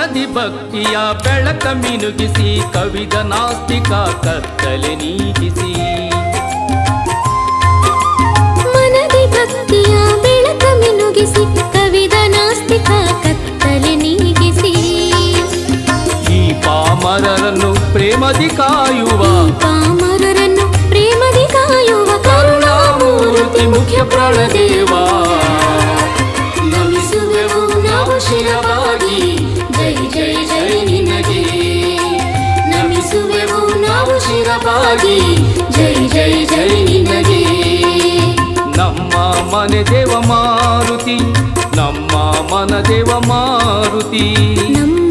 ಮನದಿ ಭಕ್ತಿಯ ಬೆಳಕ ಮಿನುಗಿಸಿ ಕವಿದ ನಾಸ್ತಿಕ ಕತ್ತಲೆ ನೀಗಿಸಿ ಮನದಿ ಭಕ್ತಿಯ ಬೆಳಕ ಮಿನುಗಿಸಿ ಕವಿದ ನಾಸ್ತಿಕ ಕತ್ತಲೆ ನೀಗಿಸಿ ಈ ಪಾಮರರನ್ನು ಪ್ರೇಮದಿ ಕಾಯುವ ಪಾಮರರನ್ನು ಪ್ರೇಮದಿ ಕಾಯುವ ಕರುಣಾಮೂರ್ತಿ ಮುಖ್ಯ ಪ್ರಾಣದೇವ ನಮಿಸುವೆವು ನಾವು ಶಿರವಾಗಿ ಜೈ ಜೈ ಜೈ ನಿನಗೆ ನಮಿಸುವೆವು ನಾವು ಶಿರವಾಗಿ ಜೈ ಜೈ ಜೈ ನಿನಗೆ ನಮ್ಮ ಮನೆ ದೇವ ಮಾರುತಿ ನಮ್ಮ ಮನ ದೇವ ಮಾರುತಿ ನಮ್ಮ